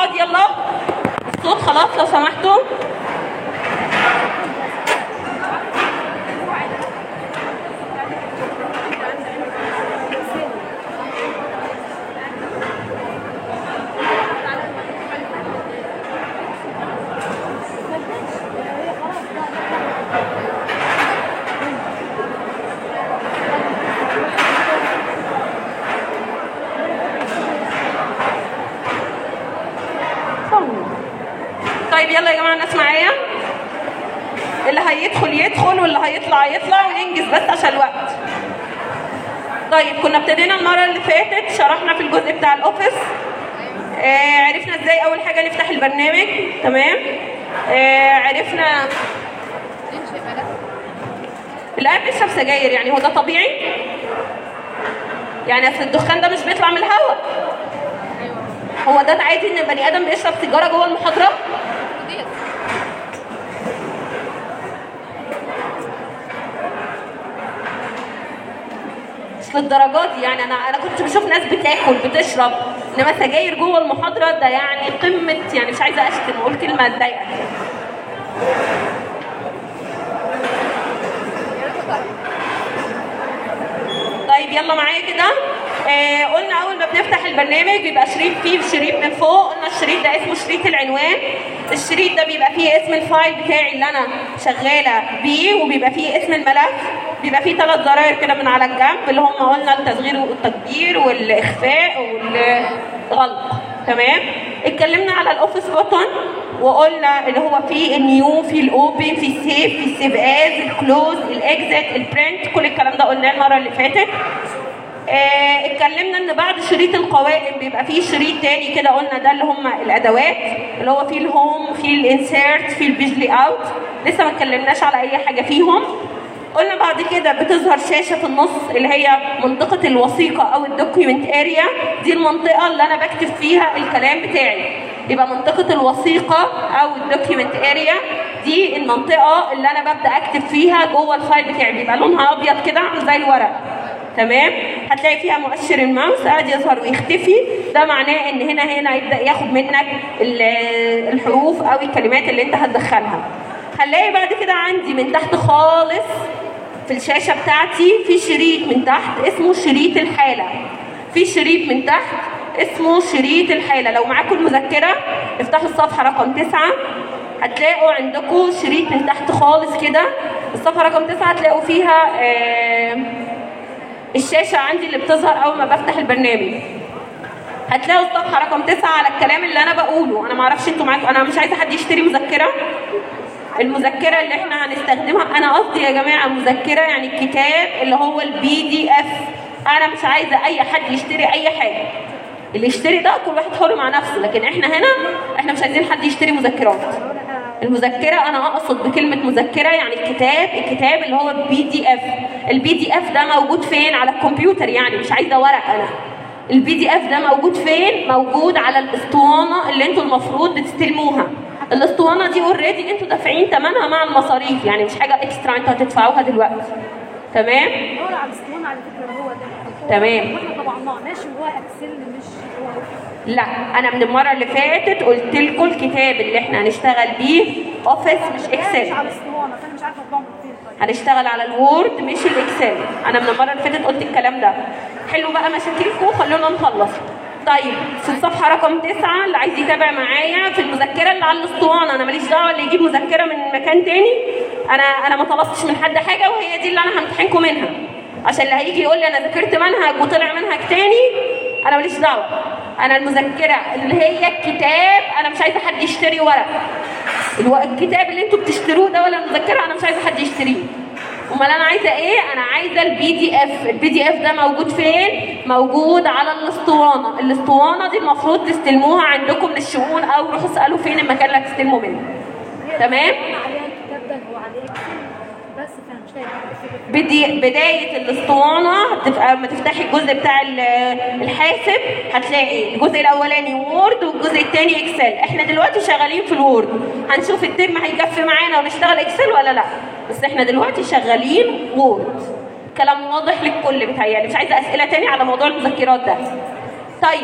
نقعد يلا الصوت خلاص لو سمحتوا طيب يلا يا جماعه الناس معايا اللي هيدخل يدخل واللي هيطلع يطلع وننجز بس عشان الوقت طيب كنا ابتدينا المره اللي فاتت شرحنا في الجزء بتاع الاوفيس آه عرفنا ازاي اول حاجه نفتح البرنامج تمام آه عرفنا الآن بيشرب سجاير يعني هو ده طبيعي يعني اصل الدخان ده مش بيطلع من الهواء هو ده عادي ان بني ادم بيشرب سيجاره جوه المحاضره مش للدرجات دي يعني انا انا كنت بشوف ناس بتاكل بتشرب انما سجاير جوه المحاضره ده يعني قمه يعني مش عايزه اشتم واقول كلمه تضايقك طيب يلا معايا كده آه قلنا اول ما بنفتح البرنامج بيبقى شريط فيه شريط من فوق قلنا الشريط ده اسمه شريط العنوان الشريط ده بيبقى فيه اسم الفايل بتاعي اللي انا شغاله بيه وبيبقى فيه اسم الملف بيبقى فيه ثلاث زراير كده من على الجنب اللي هم قلنا التصغير والتكبير والاخفاء والغلق تمام اتكلمنا على الاوفيس بوتون وقلنا اللي هو فيه النيو في الاوبن في السيف في السيف از الكلوز الاكزيت البرنت كل الكلام ده قلناه المره اللي فاتت آه اتكلمنا ان بعد شريط القوائم بيبقى فيه شريط تاني كده قلنا ده اللي هم الادوات اللي هو فيه الهوم فيه الانسيرت فيه البيجلي اوت لسه ما اتكلمناش على اي حاجه فيهم قلنا بعد كده بتظهر شاشه في النص اللي هي منطقه الوثيقه او الدوكيومنت اريا دي المنطقه اللي انا بكتب فيها الكلام بتاعي يبقى منطقه الوثيقه او الدوكيومنت اريا دي المنطقه اللي انا ببدا اكتب فيها جوه الفايل بتاعي بيبقى لونها ابيض كده عامل زي الورق تمام هتلاقي فيها مؤشر الماوس قاعد يظهر ويختفي ده معناه ان هنا هنا يبدا ياخد منك الحروف او الكلمات اللي انت هتدخلها هنلاقي بعد كده عندي من تحت خالص في الشاشه بتاعتي في شريط من تحت اسمه شريط الحاله في شريط من تحت اسمه شريط الحاله لو معاكم المذكره افتحوا الصفحه رقم تسعة هتلاقوا عندكم شريط من تحت خالص كده الصفحه رقم تسعة هتلاقوا فيها آه الشاشه عندي اللي بتظهر اول ما بفتح البرنامج هتلاقوا الصفحه رقم تسعة على الكلام اللي انا بقوله انا ما اعرفش انتوا معاكم انا مش عايزه حد يشتري مذكره المذكره اللي احنا هنستخدمها انا قصدي يا جماعه مذكره يعني الكتاب اللي هو البي دي اف انا مش عايزه اي حد يشتري اي حاجه اللي يشتري ده كل واحد حر مع نفسه لكن احنا هنا احنا مش عايزين حد يشتري مذكرات المذكره انا اقصد بكلمه مذكره يعني الكتاب الكتاب اللي هو بي دي اف البي دي اف ده موجود فين على الكمبيوتر يعني مش عايزه ورق انا البي دي اف ده موجود فين موجود على الاسطوانه اللي انتوا المفروض بتستلموها الاسطوانه دي اوريدي انتوا دافعين ثمنها مع المصاريف يعني مش حاجه اكسترا انتوا هتدفعوها دلوقتي تمام دور على الاسطوانه على فكره هو ده تمام واحنا طبعناه ماشي هو اكسل مش هو لا انا من المره اللي فاتت قلت لكم الكتاب اللي احنا هنشتغل بيه اوفيس مش مش اكسل على الاسطوانه فانا مش عارفه اطبعه من فين طيب هنشتغل على الوورد مش الاكسل انا من المره اللي فاتت قلت الكلام ده حلوا بقى مشاكلكم خلونا نخلص طيب في الصفحه رقم تسعة اللي عايز يتابع معايا في المذكره اللي على الاسطوانه انا ماليش دعوه اللي يجيب مذكره من مكان تاني انا انا ما طلبتش من حد حاجه وهي دي اللي انا همتحنكم منها عشان اللي هيجي يقول لي انا ذاكرت منهج وطلع منهج تاني انا ماليش دعوه انا المذكره اللي هي الكتاب انا مش عايزه حد يشتري ورق الو- الكتاب اللي انتوا بتشتروه ده ولا المذكره انا مش عايزه حد يشتريه امال انا عايزه ايه انا عايزه البي دي اف البي دي اف ده موجود فين موجود على الاسطوانه الاسطوانه دي المفروض تستلموها عندكم من الشؤون او روحوا اسالوا فين المكان اللي هتستلموا منه تمام أنا عليها الكتاب ده هو عليه اكسل بس فانا مش لاقي حاجه أكتبها. بدي بداية الاسطوانة هتبقى لما تفتحي الجزء بتاع ال- الحاسب هتلاقي الجزء الأولاني وورد والجزء الثاني اكسل احنا دلوقتي شغالين في الوورد هنشوف الترم هيكفي معانا ونشتغل اكسل ولا لا بس احنا دلوقتي شغالين وورد كلام واضح للكل بتهيألي مش عايزة أسئلة تاني على موضوع المذكرات ده طيب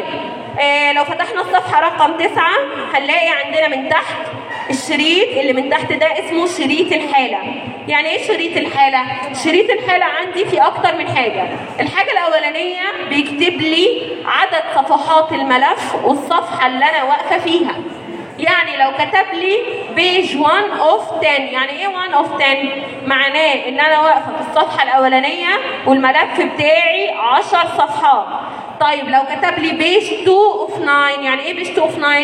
آه لو فتحنا الصفحه رقم تسعة هنلاقي عندنا من تحت الشريط اللي من تحت ده اسمه شريط الحاله يعني ايه شريط الحاله شريط الحاله عندي في اكتر من حاجه الحاجه الاولانيه بيكتب لي عدد صفحات الملف والصفحه اللي انا واقفه فيها يعني لو كتب لي بيج 1 اوف 10 يعني ايه 1 اوف 10 معناه ان انا واقفه في الصفحه الاولانيه والملف بتاعي 10 صفحات طيب لو كتب لي بيج 2 اوف 9 يعني ايه بيج 2 اوف 9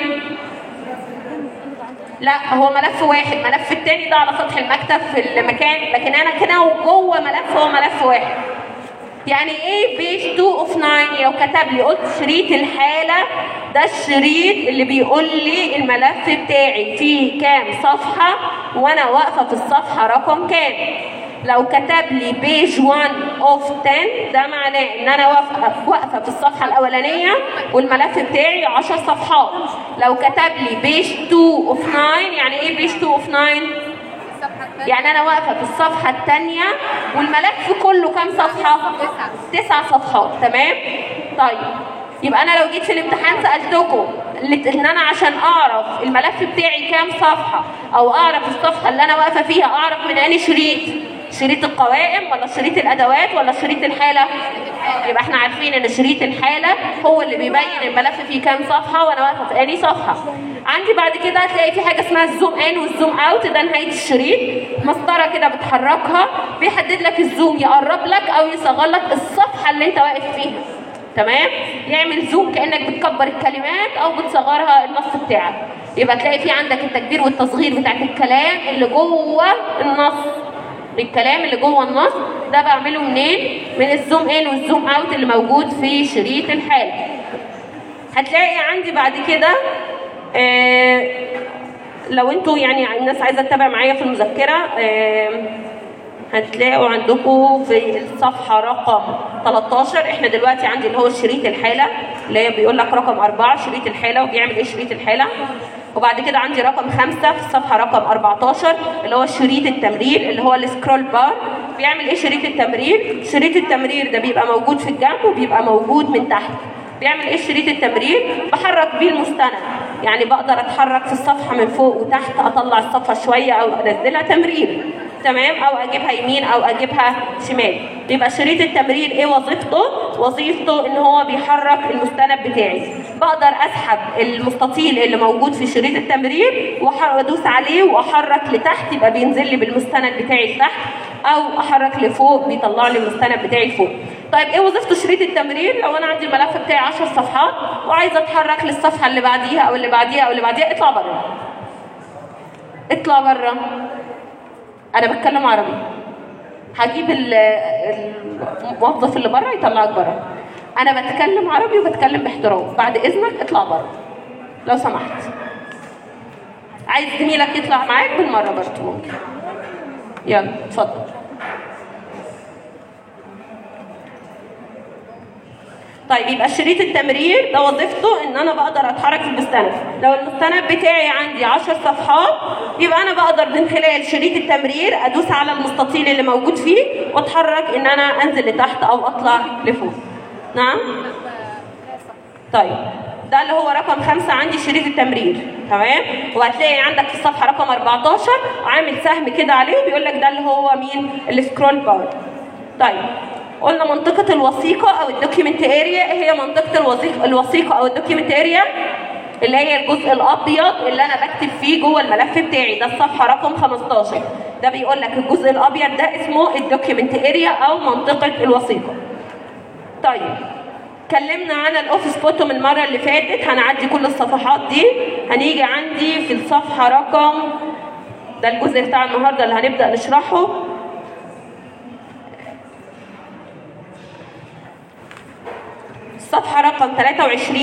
لا هو ملف واحد ملف التاني ده على سطح المكتب في المكان لكن انا كده جوه ملف هو ملف واحد يعني ايه بيج 2 اوف 9 لو كتب لي قلت شريط الحاله ده الشريط اللي بيقول لي الملف بتاعي فيه كام صفحه وانا واقفه في الصفحه رقم كام لو كتب لي بيج 1 اوف 10 ده معناه ان انا واقفه واقفه في الصفحه الاولانيه والملف بتاعي 10 صفحات لو كتب لي بيج 2 اوف 9 يعني ايه بيج 2 اوف 9 يعني انا واقفه في الصفحه الثانيه والملف كله كام صفحه تسع صفحات تمام طيب يبقى انا لو جيت في الامتحان سالتكم ان انا عشان اعرف الملف بتاعي كام صفحه او اعرف الصفحه اللي انا واقفه فيها اعرف من انهي شريط شريط القوائم ولا شريط الادوات ولا شريط الحاله يبقى احنا عارفين ان شريط الحاله هو اللي بيبين الملف فيه كام صفحه وانا واقفه في انهي صفحه عندي بعد كده هتلاقي في حاجه اسمها الزوم ان والزوم اوت ده نهايه الشريط مسطره كده بتحركها بيحدد لك الزوم يقرب لك او يصغر لك الصفحه اللي انت واقف فيها تمام يعمل زوم كانك بتكبر الكلمات او بتصغرها النص بتاعك يبقى تلاقي في عندك التكبير والتصغير بتاعت الكلام اللي جوه النص الكلام اللي جوه النص ده بعمله منين من الزوم ان والزوم اوت اللي موجود في شريط الحاله هتلاقي عندي بعد كده آه لو انتوا يعني الناس عايزه تتابع معايا في المذكره آه هتلاقوا عندكم في الصفحة رقم 13 احنا دلوقتي عندي اللي هو شريط الحالة اللي هي بيقول لك رقم أربعة شريط الحالة وبيعمل ايه شريط الحالة وبعد كده عندي رقم خمسة في الصفحة رقم 14 اللي هو شريط التمرير اللي هو السكرول بار بيعمل ايه شريط التمرير شريط التمرير ده بيبقى موجود في الجنب وبيبقى موجود من تحت بيعمل ايه شريط التمرير بحرك بيه المستند يعني بقدر اتحرك في الصفحه من فوق وتحت اطلع الصفحه شويه او انزلها تمرير تمام او اجيبها يمين او اجيبها شمال يبقى شريط التمرير ايه وظيفته وظيفته ان هو بيحرك المستند بتاعي بقدر اسحب المستطيل اللي موجود في شريط التمرير وادوس عليه واحرك لتحت يبقى بينزل لي بالمستند بتاعي لتحت او احرك لفوق بيطلع لي المستند بتاعي فوق طيب ايه وظيفه شريط التمرير لو انا عندي الملف بتاعي 10 صفحات وعايزه اتحرك للصفحه اللي بعديها او اللي بعديها او اللي بعديها اطلع بره اطلع بره انا بتكلم عربي هجيب الموظف اللي بره يطلعك بره انا بتكلم عربي وبتكلم باحترام بعد اذنك اطلع بره لو سمحت عايز زميلك يطلع معاك بالمره برضه ممكن يلا اتفضل طيب يبقى شريط التمرير ده وظيفته ان انا بقدر اتحرك في المستند لو المستند بتاعي عندي 10 صفحات يبقى انا بقدر من خلال شريط التمرير ادوس على المستطيل اللي موجود فيه واتحرك ان انا انزل لتحت او اطلع لفوق نعم طيب ده اللي هو رقم خمسة عندي شريط التمرير تمام وهتلاقي عندك في الصفحة رقم 14 عامل سهم كده عليه وبيقول لك ده اللي هو مين السكرول بار طيب قلنا منطقة الوثيقة أو الدوكيمنت اريا هي منطقة الوثيقة الوثيقة أو الدوكيمنت اريا اللي هي الجزء الأبيض اللي أنا بكتب فيه جوه الملف بتاعي ده الصفحة رقم 15 ده بيقول لك الجزء الأبيض ده اسمه الدوكيمنت اريا أو منطقة الوثيقة طيب اتكلمنا عن الاوفيس بوتوم المره اللي فاتت هنعدي كل الصفحات دي هنيجي عندي في الصفحه رقم ده الجزء بتاع النهارده اللي هنبدا نشرحه الصفحة رقم 23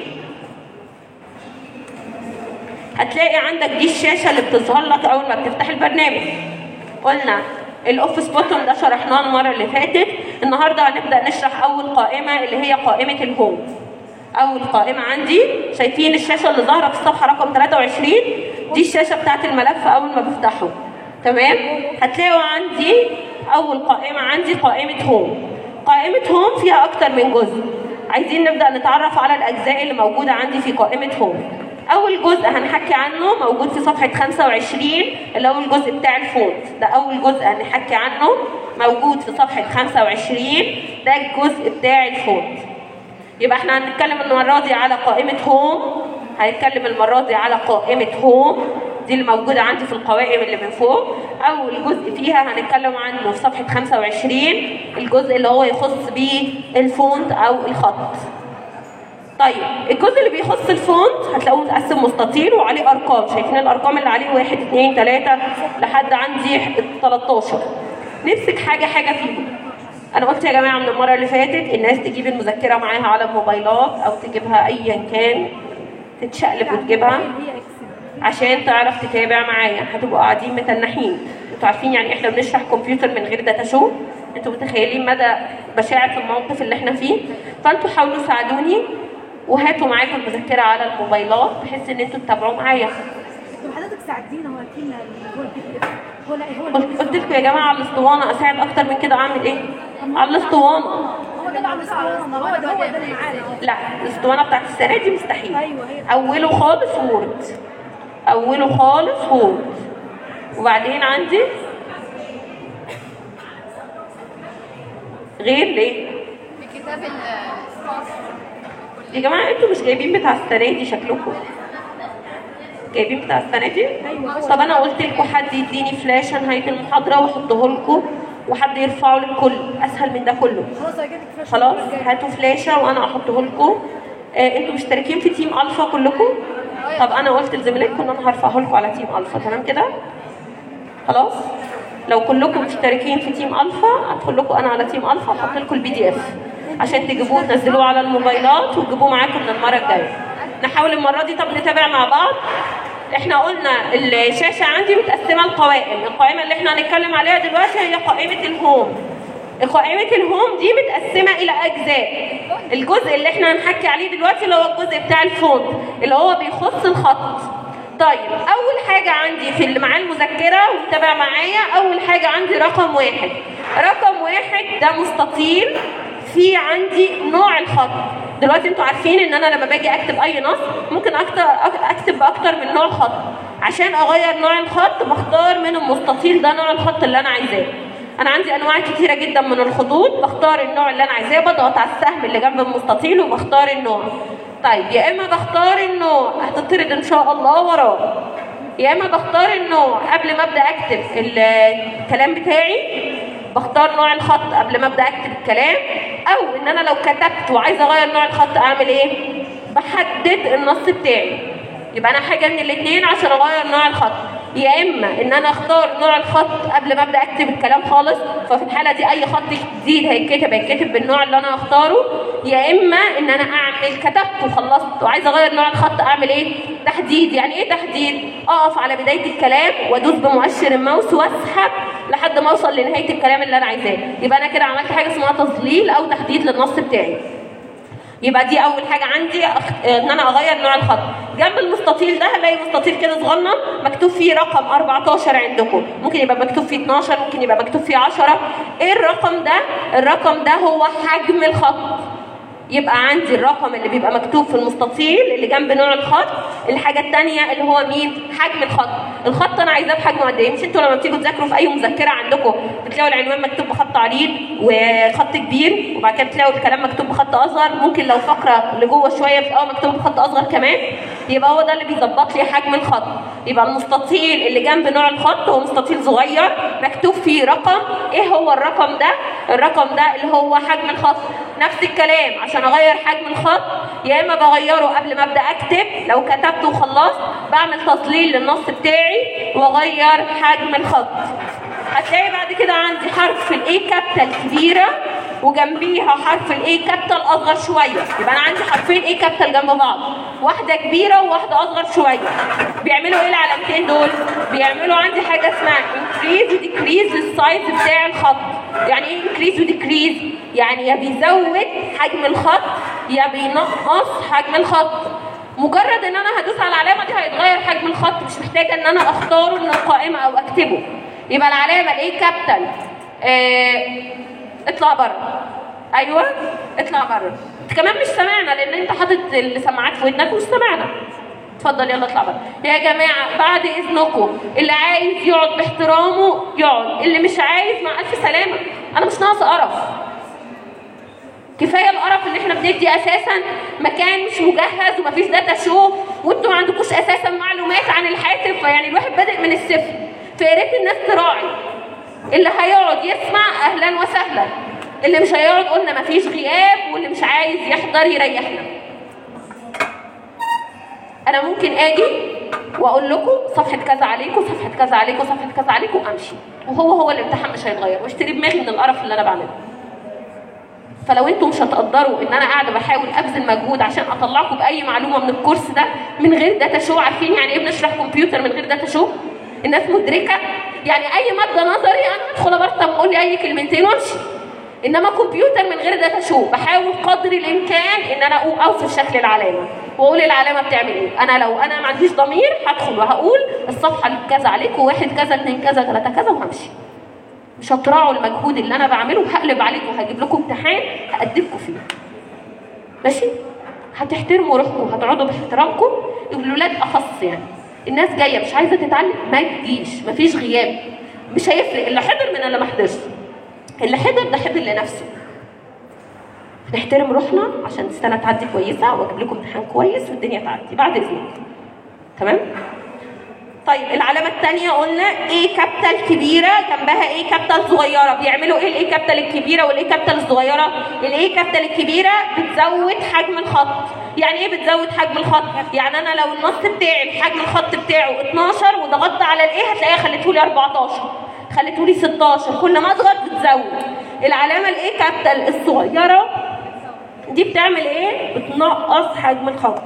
هتلاقي عندك دي الشاشة اللي بتظهر لك أول ما بتفتح البرنامج قلنا الاوفيس بوتوم ده شرحناه المرة اللي فاتت النهاردة هنبدأ نشرح أول قائمة اللي هي قائمة الهوم أول قائمة عندي شايفين الشاشة اللي ظاهرة في الصفحة رقم 23 دي الشاشة بتاعت الملف أول ما بفتحه تمام هتلاقوا عندي أول قائمة عندي قائمة هوم قائمة هوم فيها أكتر من جزء عايزين نبدا نتعرف على الاجزاء اللي موجوده عندي في قائمه هوم اول جزء هنحكي عنه موجود في صفحه 25 اللي هو الجزء بتاع الفونت ده اول جزء هنحكي عنه موجود في صفحه 25 ده الجزء بتاع الفونت يبقى احنا هنتكلم المره دي على قائمه هوم هنتكلم المره دي على قائمه هوم دي اللي موجوده عندي في القوائم اللي من فوق اول جزء فيها هنتكلم عنه في صفحه 25 الجزء اللي هو يخص بالفونت او الخط طيب الجزء اللي بيخص الفونت هتلاقوه متقسم مستطيل وعليه ارقام شايفين الارقام اللي عليه واحد اثنين ثلاثة لحد عندي 13 نمسك حاجة حاجة فيهم انا قلت يا جماعة من المرة اللي فاتت الناس تجيب المذكرة معاها على الموبايلات او تجيبها ايا كان تتشقلب وتجيبها هي اكسل عشان تعرف تتابع معايا هتبقوا قاعدين متنحين انتوا عارفين يعني احنا بنشرح كمبيوتر من غير داتا شو انتوا متخيلين مدى بشاعة الموقف اللي احنا فيه فانتوا حاولوا ساعدوني وهاتوا معاكم المذكرة على الموبايلات بحيث ان انتوا تتابعوا معايا طب حضرتك ساعدينا هو فينا اللي هو البي دي اف هو لا هو قلت قلت لكم يا جماعة على الاسطوانة اساعد اكتر من كده اعمل ايه على الاسطوانة هو ده على الاسطوانه هو ده هو ده اللي معانا اهو لا الاسطوانة بتاعت السنة دي مستحيل ايوه هي اوله خالص وورد اوله خالص وورد وبعدين عندي غير ليه في كتاب السباس يا جماعه انتوا مش جايبين بتاع السنه دي شكلكم جايبين بتاع السنه دي ايوه هو طب انا قلت لكم حد يديني فلاشه نهايه المحاضره واحطه لكم وحد يرفعه للكل اسهل من ده كله خلاص هجيب لك فلاش خلاص المرة الجاية. هاتوا فلاشه وانا احطه لكم آه انتوا مشتركين في تيم الفا كلكم طب انا قلت لزميلاتكم ان انا هرفعه لكم على تيم الفا تمام كده خلاص لو كلكم مشتركين في تيم الفا ادخل لكم انا على تيم الفا احط لكم البي دي اف عشان تجيبوه تنزلوه على الموبايلات وتجيبوه معاكم من المره الجايه نحاول المره دي طب نتابع مع بعض احنا قلنا الشاشه عندي متقسمه لقوائم القائمه اللي احنا هنتكلم عليها دلوقتي هي قائمه الهوم قائمة الهوم دي متقسمة إلى أجزاء الجزء اللي احنا هنحكي عليه دلوقتي اللي هو الجزء بتاع الفونت اللي هو بيخص الخط طيب أول حاجة عندي في اللي معاه المذكرة ومتابع معايا أول حاجة عندي رقم واحد رقم واحد ده مستطيل في عندي نوع الخط دلوقتي انتوا عارفين ان انا لما باجي اكتب اي نص ممكن اكتر اكتب باكتر من نوع خط عشان اغير نوع الخط بختار من المستطيل ده نوع الخط اللي انا عايزاه انا عندي انواع كتيره جدا من الخطوط بختار النوع اللي انا عايزاه بضغط على السهم اللي جنب المستطيل وبختار النوع طيب يا اما بختار النوع هتطرد ان شاء الله وراه يا اما بختار النوع قبل ما ابدا اكتب الكلام بتاعي بختار نوع الخط قبل ما ابدا اكتب الكلام او ان انا لو كتبت وعايزه اغير نوع الخط اعمل ايه بحدد النص بتاعي يبقى انا حاجه من الاثنين عشان اغير نوع الخط يا اما ان انا اختار نوع الخط قبل ما ابدا اكتب الكلام خالص ففي الحاله دي اي خط جديد هيتكتب هيتكتب بالنوع اللي انا هختاره يا اما ان انا اعمل كتبت وخلصت وعايزه اغير نوع الخط اعمل ايه تحديد يعني ايه تحديد اقف على بدايه الكلام وادوس بمؤشر الماوس واسحب لحد ما اوصل لنهايه الكلام اللي انا عايزاه يبقى انا كده عملت حاجه اسمها تظليل او تحديد للنص بتاعي يبقى دي اول حاجه عندي أخ... ان انا اغير نوع الخط جنب المستطيل ده هلاقي مستطيل كده صغنن مكتوب فيه رقم 14 عندكم ممكن يبقى مكتوب فيه 12 ممكن يبقى مكتوب فيه 10 ايه الرقم ده الرقم ده هو حجم الخط يبقى عندي الرقم اللي بيبقى مكتوب في المستطيل اللي جنب نوع الخط الحاجه الثانيه اللي هو مين حجم الخط الخط انا عايزاه بحجمه قد ايه مش انتوا لما بتيجوا تذاكروا في اي مذكره عندكم بتلاقوا العنوان مكتوب بخط عريض وخط كبير وبعد كده بتلاقوا الكلام مكتوب بخط اصغر ممكن لو فقره لجوه شويه بتلاقوها مكتوب بخط اصغر كمان يبقى هو ده اللي بيظبط لي حجم الخط يبقى المستطيل اللي جنب نوع الخط هو مستطيل صغير مكتوب فيه رقم ايه هو الرقم ده الرقم ده اللي هو حجم الخط نفس الكلام عشان اغير حجم الخط يا اما بغيره قبل ما ابدا اكتب لو كتبت وخلصت بعمل تظليل للنص بتاعي واغير حجم الخط هتلاقي بعد كده عندي حرف الاي كابيتال كبيره وجنبيها حرف الاي كابيتال اصغر شويه يبقى انا عندي حرفين اي كابيتال جنب بعض واحده كبيره وواحده اصغر شويه بيعملوا ايه العلامتين دول بيعملوا عندي حاجه اسمها انكريز وديكريز للسايز بتاع الخط يعني ايه انكريز وديكريز يعني يا بيزود حجم الخط يا بينقص حجم الخط مجرد ان انا هدوس على العلامه دي هيتغير حجم الخط مش محتاجه ان انا اختاره من القائمه او اكتبه يبقى العلامه الايه كابيتال آه اطلع بره ايوه اطلع بره انت كمان مش سامعنا لان انت حاطط السماعات في ودنك ومش سامعنا اتفضل يلا اطلع بره يا جماعه بعد اذنكم اللي عايز يقعد باحترامه يقعد اللي مش عايز مع الف سلامه انا مش ناقصه قرف كفايه القرف ان احنا بندي اساسا مكان مش مجهز ومفيش داتا شو وانتوا ما عندكوش اساسا معلومات عن الحاسب فيعني الواحد بادئ من الصفر فيا ريت الناس تراعي اللي هيقعد يسمع اهلا وسهلا اللي مش هيقعد قلنا مفيش غياب واللي مش عايز يحضر يريحنا انا ممكن اجي واقول لكم صفحه كذا عليكم صفحه كذا عليكم صفحه كذا عليكم امشي وهو هو الامتحان مش هيتغير واشتري دماغي من القرف اللي انا بعمله فلو انتم مش هتقدروا ان انا قاعده بحاول ابذل مجهود عشان اطلعكم باي معلومه من الكورس ده من غير داتا شو عارفين يعني ايه بنشرح كمبيوتر من غير داتا شو الناس مدركه يعني اي ماده نظري انا ادخل ابرطم اقول لي اي كلمتين وامشي انما كمبيوتر من غير داتا شو بحاول قدر الامكان ان انا أو- اوصف شكل العلامه واقول العلامه بتعمل ايه انا لو انا ما عنديش ضمير هدخل وهقول الصفحه اللي كذا عليكم واحد كذا اثنين كذا ثلاثه كذا وهمشي مش هتراعوا المجهود اللي انا بعمله وهقلب عليكم وهجيب لكم امتحان هأدبكم فيه ماشي هتحترموا روحكم هتقعدوا باحترامكم الولاد اخص يعني الناس جايه مش عايزه تتعلم ما تجيش مفيش غياب مش هيفرق اللي حضر من اللي ما حضرش اللي حضر ده حضر لنفسه نحترم روحنا عشان السنه تعدي كويسه واجيب لكم امتحان كويس والدنيا تعدي بعد اذنك تمام طيب العلامة الثانية قلنا ايه كابيتال كبيرة جنبها ايه كابيتال صغيرة بيعملوا ايه الايه كابيتال الكبيرة والايه كابيتال الصغيرة الايه كابيتال الكبيرة بتزود حجم الخط يعني ايه بتزود حجم الخط يعني انا لو النص بتاعي حجم الخط بتاعه 12 وضغطت على الايه هتلاقيها خليته لي 14 خليته لي 16 كل ما اضغط بتزود العلامة الايه كابيتال الصغيرة دي بتعمل ايه بتنقص حجم الخط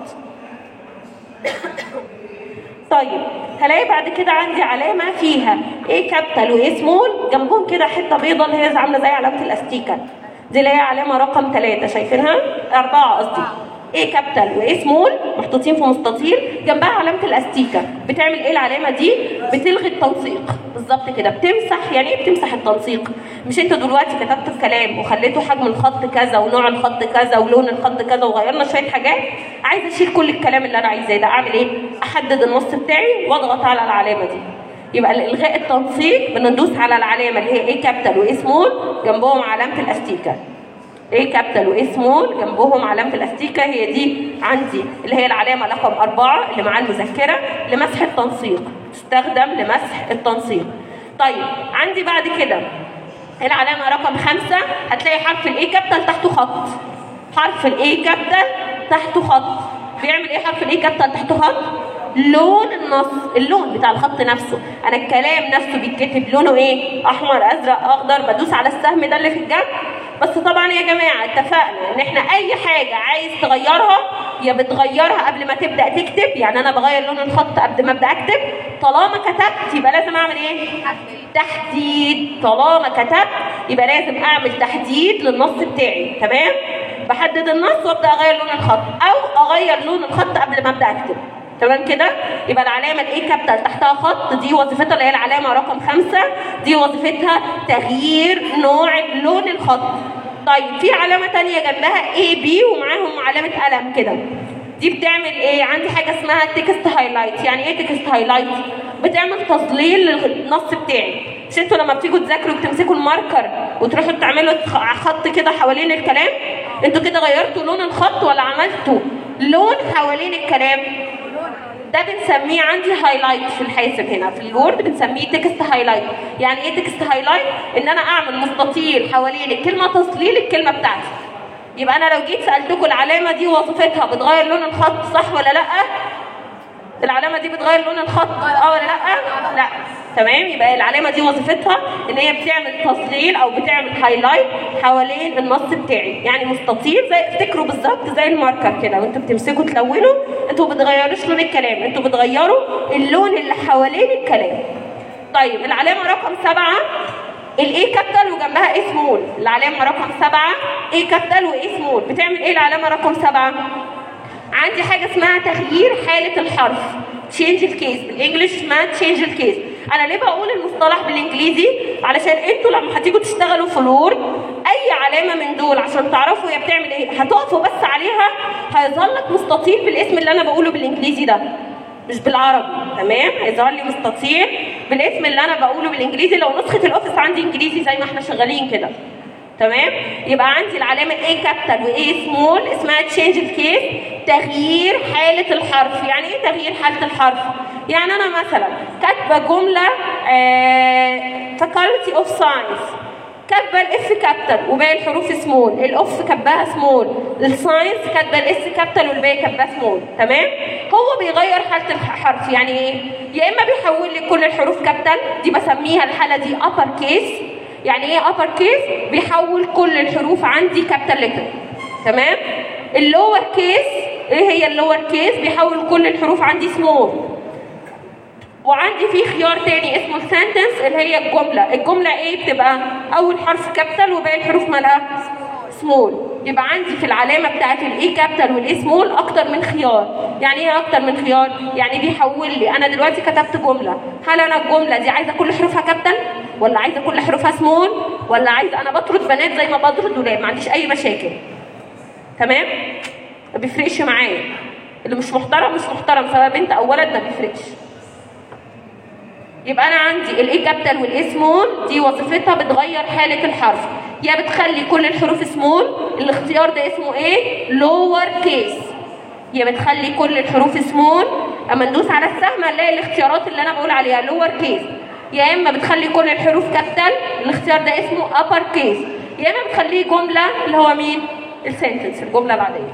طيب هلاقي بعد كده عندي علامة فيها ايه كابيتال وايه سمول جنبهم كده حتة بيضة اللي هي عاملة زي علامة الاستيكة دي اللي هي علامة رقم ثلاثة شايفينها؟ أربعة قصدي ايه كابيتال وايه سمول محطوطين في مستطيل جنبها علامة الاستيكة بتعمل ايه العلامة دي؟ بتلغي التنسيق بالظبط كده بتمسح يعني ايه بتمسح التنسيق؟ مش انتوا دلوقتي كتبتوا الكلام وخليتوا حجم الخط كذا ونوع الخط كذا ولون الخط كذا وغيرنا شوية حاجات عايزة اشيل كل الكلام اللي انا عايزاه ده اعمل ايه؟ احدد النص بتاعي واضغط على العلامة دي يبقى الالغاء التنسيق بندوس على العلامه اللي هي ايه كابيتال وايه سمول جنبهم علامه الاستيكه ايه كابيتال وايه سمول جنبهم علامه الاستيكه هي دي عندي اللي هي العلامه رقم أربعة اللي مع المذكره لمسح التنسيق تستخدم لمسح التنسيق طيب عندي بعد كده العلامه رقم خمسة هتلاقي حرف الايه كابيتال تحته خط حرف الايه كابيتال تحته خط بيعمل ايه حرف الايه كابيتال تحته خط لون النص اللون بتاع الخط نفسه انا الكلام نفسه بيتكتب لونه ايه احمر ازرق اخضر بدوس على السهم ده اللي في الجنب بس طبعا يا جماعه اتفقنا ان احنا اي حاجه عايز تغيرها يا بتغيرها قبل ما تبدا تكتب يعني انا بغير لون الخط قبل ما ابدا اكتب طالما كتبت يبقى لازم اعمل ايه تحديد طالما كتبت يبقى لازم اعمل تحديد للنص بتاعي تمام بحدد النص وابدا اغير لون الخط او اغير لون الخط قبل ما ابدا اكتب تمام كده يبقى العلامه الايه كابيتال تحتها خط دي وظيفتها اللي هي العلامه رقم خمسة دي وظيفتها تغيير نوع لون الخط طيب في علامه تانية جنبها اي بي ومعاهم علامه قلم كده دي بتعمل ايه عندي حاجه اسمها تكست هايلايت يعني ايه تكست هايلايت بتعمل تظليل للنص بتاعي مش انتوا لما بتيجوا تذاكروا بتمسكوا الماركر وتروحوا تعملوا خط كده حوالين الكلام انتوا كده غيرتوا لون الخط ولا عملتوا لون حوالين الكلام ده بنسميه عندي هايلايت في الحاسب هنا في الوورد بنسميه تكست هايلايت يعني ايه تكست هايلايت ان انا اعمل مستطيل حوالين الكلمه تظليل الكلمه بتاعتي يبقى انا لو جيت سالتكم العلامه دي وظيفتها بتغير لون الخط صح ولا لا العلامه دي بتغير لون الخط اه ولا لا لا تمام يبقى العلامه دي وظيفتها ان هي بتعمل تظليل او بتعمل هايلايت حوالين النص بتاعي يعني مستطيل زي افتكروا بالظبط زي الماركر كده وانتوا بتمسكوا تلونوا انتوا بتغيروش لون الكلام انتوا بتغيروا اللون اللي حوالين الكلام طيب العلامه رقم سبعة الاي كابيتال وجنبها ايه سمول العلامه رقم سبعة ايه كابيتال وايه سمول بتعمل ايه العلامه رقم سبعة عندي حاجه اسمها تغيير حاله الحرف تشينج الكيس بالانجلش اسمها تشينج الكيس انا ليه بقول المصطلح بالانجليزي علشان انتوا لما هتيجوا تشتغلوا في الوورد اي علامه من دول عشان تعرفوا هي بتعمل ايه هتقفوا بس عليها هيظهر لك مستطيل بالاسم اللي انا بقوله بالانجليزي ده مش بالعربي تمام هيظهر لي مستطيل بالاسم اللي انا بقوله بالانجليزي لو نسخه الاوفيس عندي انجليزي زي ما احنا شغالين كده تمام يبقى عندي العلامه A كابيتال و A سمول اسمها تشينج الكيس تغيير حاله الحرف يعني ايه تغيير حاله الحرف يعني انا مثلا كاتبه جمله فاكولتي اوف ساينس كاتبه الاف كابيتال وباقي الحروف سمول الاوف كاتباها سمول الساينس كاتبه الاس كابيتال والباقي كاتباه سمول تمام هو بيغير حاله الحرف يعني ايه يا اما بيحول لي كل الحروف كابيتال دي بسميها الحاله دي ابر كيس يعني ايه ابر كيس بيحول كل الحروف عندي كابيتال لتر تمام اللور كيس ايه هي اللور كيس بيحول كل الحروف عندي سمول وعندي في خيار تاني اسمه السنتنس اللي هي الجمله الجمله ايه بتبقى اول حرف كابيتال وباقي الحروف مالها سمول يبقى عندي في العلامه بتاعت الاي كابيتال والاي سمول اكتر من خيار يعني ايه اكتر من خيار يعني بيحول لي انا دلوقتي كتبت جمله هل انا الجمله دي عايزه كل حروفها كابيتال ولا عايزه كل حروفها سمول ولا عايزه انا بطرد بنات زي ما بطرد ولاد ما عنديش اي مشاكل تمام ما بيفرقش معايا اللي مش محترم مش محترم سواء بنت او ولد ما بيفرقش يبقى انا عندي الاي كابيتال والاي سمول دي وظيفتها بتغير حاله الحرف يا بتخلي كل الحروف سمول الاختيار ده اسمه ايه لور كيس يا بتخلي كل الحروف سمول اما ندوس على السهم هنلاقي الاختيارات اللي انا بقول عليها لور كيس يا اما بتخلي كل الحروف كابيتال الاختيار ده اسمه ابر كيس يا اما بتخليه جمله اللي هو مين السنتنس الجمله العاديه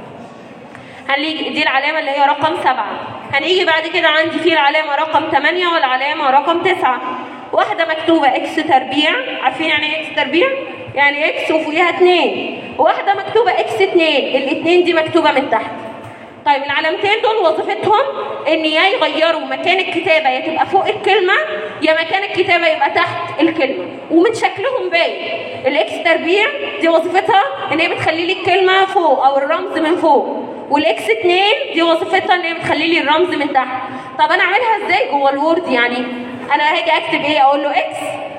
هنيجي دي العلامه اللي هي رقم سبعة هنيجي بعد كده عندي في العلامه رقم 8 والعلامه رقم 9 واحده مكتوبه اكس تربيع عارفين يعني ايه اكس تربيع يعني اكس وفوقيها 2 وواحده مكتوبه اكس 2 الاثنين دي مكتوبه من تحت طيب العلامتين دول وظيفتهم ان يا يغيروا مكان الكتابه يا تبقى فوق الكلمه يا مكان الكتابه يبقى تحت الكلمه ومن شكلهم باين الاكس تربيع دي وظيفتها ان هي بتخلي لي الكلمه فوق او الرمز من فوق والاكس 2 دي وظيفتها ان هي بتخلي لي الرمز من تحت طب انا اعملها ازاي جوه الوورد يعني انا هاجي اكتب ايه اقول له اكس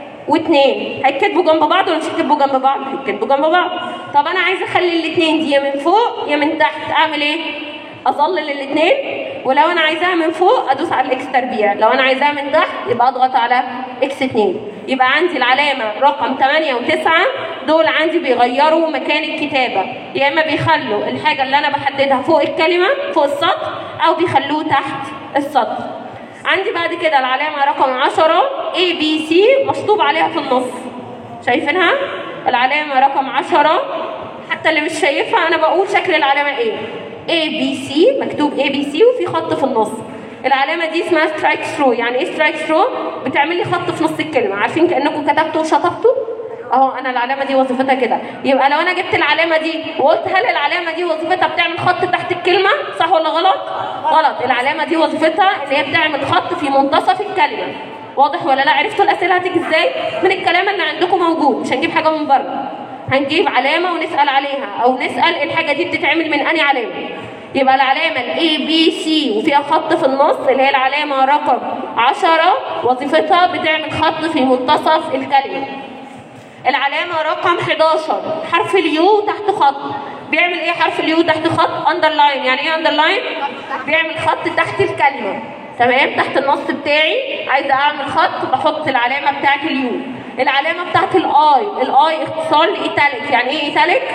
واثنين هيتكتبوا جنب بعض ولا مش هيتكتبوا جنب بعض هيتكتبوا جنب بعض طب انا عايزه اخلي الاثنين دي يا من فوق يا من تحت اعمل ايه اظلل الاثنين ولو انا عايزاها من فوق ادوس على الاكس تربيع لو انا عايزاها من تحت يبقى اضغط على اكس 2 يبقى عندي العلامه رقم 8 و9 دول عندي بيغيروا مكان الكتابه يا اما بيخلوا الحاجه اللي انا بحددها فوق الكلمه فوق السطر او بيخلوه تحت السطر عندي بعد كده العلامه رقم 10 A B C مشطوب عليها في النص شايفينها العلامه رقم 10 حتى اللي مش شايفها انا بقول شكل العلامه ايه A B C مكتوب A B C وفي خط في النص العلامة دي اسمها سترايك ثرو يعني ايه سترايك ثرو بتعمل لي خط في نص الكلمة عارفين كأنكم كتبتوا وشطبتوا اهو انا العلامة دي وظيفتها كده يبقى لو انا جبت العلامة دي وقلت هل العلامة دي وظيفتها بتعمل خط تحت الكلمة صح ولا غلط غلط العلامة دي وظيفتها ان هي بتعمل خط في منتصف الكلمة واضح ولا لا عرفتوا الاسئله هتيجي ازاي من الكلام اللي عندكم موجود مش هنجيب حاجه من بره هنجيب علامه ونسال عليها او نسال الحاجه دي بتتعمل من انهي علامه يبقى العلامه الاي بي سي وفيها خط في النص اللي هي العلامه رقم 10 وظيفتها بتعمل خط في منتصف الكلمه العلامه رقم 11 حرف اليو تحت خط بيعمل ايه حرف اليو تحت خط اندرلاين يعني ايه اندرلاين بيعمل خط تحت الكلمه تمام تحت النص بتاعي عايزه اعمل خط بحط العلامه بتاعت اليو العلامه بتاعت الاي الاي اختصار لايتاليك يعني ايه ايتاليك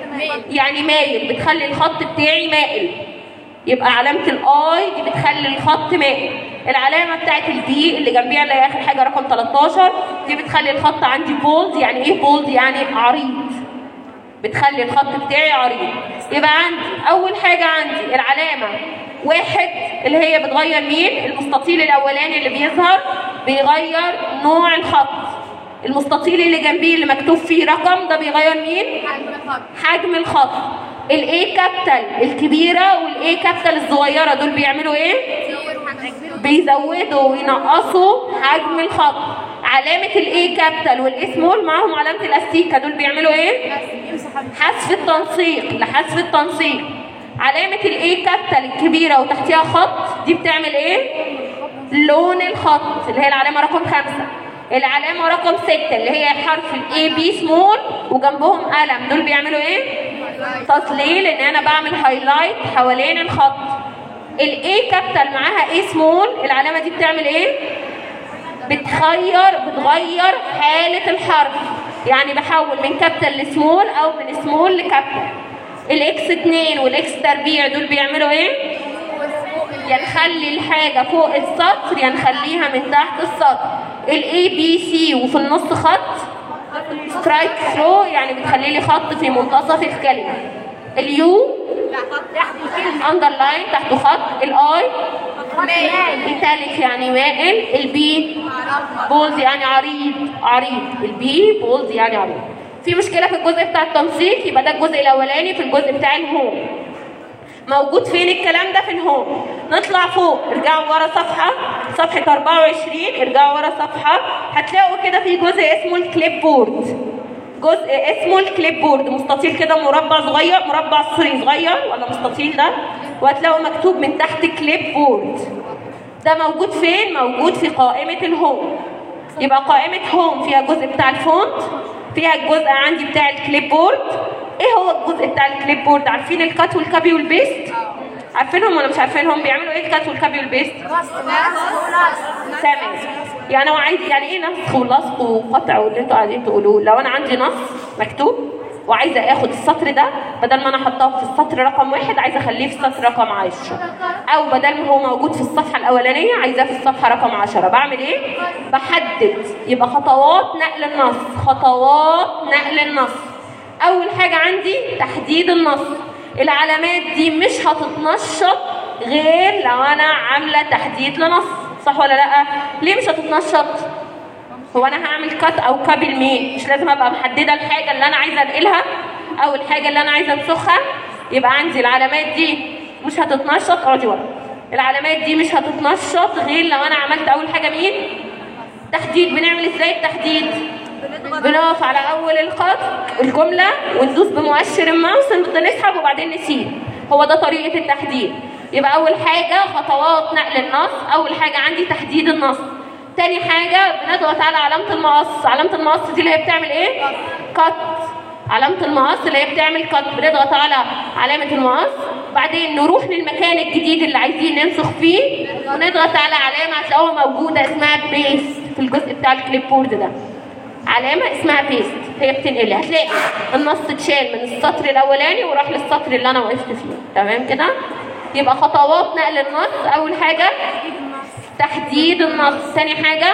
يعني مايل بتخلي الخط بتاعي مائل يبقى علامة الاي دي بتخلي الخط مائل العلامة بتاعت البي اللي جنبيها اللي هي اخر حاجة رقم 13 دي بتخلي الخط عندي بولد يعني ايه بولد يعني عريض بتخلي الخط بتاعي عريض يبقى عندي اول حاجة عندي العلامة واحد اللي هي بتغير مين المستطيل الاولاني اللي بيظهر بيغير نوع الخط المستطيل اللي جنبيه اللي مكتوب فيه رقم ده بيغير مين حجم الخط حجم الخط الاي كابيتال الكبيره والاي كابيتال الصغيره دول بيعملوا ايه كتير حجم بيزودوا وينقصوا حجم الخط علامه الاي كابيتال والاي سمول معاهم علامه الاستيكه دول بيعملوا ايه بس يمسح حجم حذف التنسيق لحذف التنسيق علامه الاي كابيتال الكبيره وتحتها خط دي بتعمل ايه لون الخط اللي هي العلامه رقم خمسة العلامه رقم ستة اللي هي حرف الاي بي سمول وجنبهم قلم دول بيعملوا ايه تظليل ان انا بعمل هايلايت حوالين الخط الاي كابيتال معاها اي سمول العلامه دي بتعمل ايه بتغير بتغير حالة الحرف يعني بحول من كابيتال لسمول او من سمول لكابيتال الاكس 2 والاكس تربيع دول بيعملوا ايه يا نخلي الحاجة فوق السطر يا نخليها من تحت السطر الاي بي سي وفي النص خط سترايك ثرو يعني بتخلي لي خط في منتصف الكلمة اليو اندرلاين تحته خط الاي ميتاليك يعني مائل البي بولز يعني عريض عريض البي بولز يعني عريض في مشكله في الجزء بتاع التنسيق يبقى ده الجزء الاولاني في الجزء بتاع الهوم موجود فين الكلام ده في الهوم نطلع فوق ارجعوا ورا صفحه صفحه 24 ارجعوا ورا صفحه هتلاقوا كده في جزء اسمه الكليب بورد جزء اسمه الكليب بورد مستطيل كده مربع صغير مربع سوري صغير ولا مستطيل ده وهتلاقوا مكتوب من تحت كليب بورد ده موجود فين موجود في قائمة الهوم يبقى قائمة هوم فيها الجزء بتاع الفونت فيها الجزء عندي بتاع الكليب بورد ايه هو الجزء بتاع الكليب بورد عارفين الكات والكابي والبيست عارفينهم ولا مش عارفينهم بيعملوا ايه الكات والكابي والبيست تمام يعني هو عايز يعني ايه نسخ ولصق وقطع واللي انتوا قاعدين تقولوه لو انا عندي نص مكتوب وعايزه اخد السطر ده بدل ما انا احطاه في السطر رقم واحد عايزه اخليه في السطر رقم عشرة او بدل ما هو موجود في الصفحه الاولانيه عايزاه في الصفحه رقم عشرة بعمل ايه بحدد يبقى خطوات نقل النص خطوات نقل النص اول حاجه عندي تحديد النص العلامات دي مش هتتنشط غير لو انا عامله تحديد لنص صح ولا لا ليه مش هتتنشط هو انا هعمل كات او كابي لمين مش لازم ابقى محدده الحاجه اللي انا عايزه انقلها او الحاجه اللي انا عايزه انسخها يبقى عندي العلامات دي مش هتتنشط اقعدي ورا العلامات دي مش هتتنشط غير لو انا عملت اول حاجه مين تحديد بنعمل ازاي التحديد بنقف على اول الخط الجمله وندوس بمؤشر الماوس نسحب وبعدين نسيب هو ده طريقه التحديد يبقى اول حاجه خطوات نقل النص اول حاجه عندي تحديد النص تاني حاجه بنضغط على علامه المقص علامه المقص دي اللي هي بتعمل ايه كات علامة المقص اللي هي بتعمل كات بنضغط على علامة المقص بعدين نروح للمكان الجديد اللي عايزين ننسخ فيه ونضغط على علامة هتلاقوها موجودة اسمها بيست في الجزء بتاع الكليب بورد ده علامة اسمها بيست هي بتنقل هتلاقي النص اتشال من السطر الأولاني وراح للسطر اللي أنا وقفت فيه تمام كده؟ يبقى خطوات نقل النص أول حاجة تحديد النص ثاني حاجة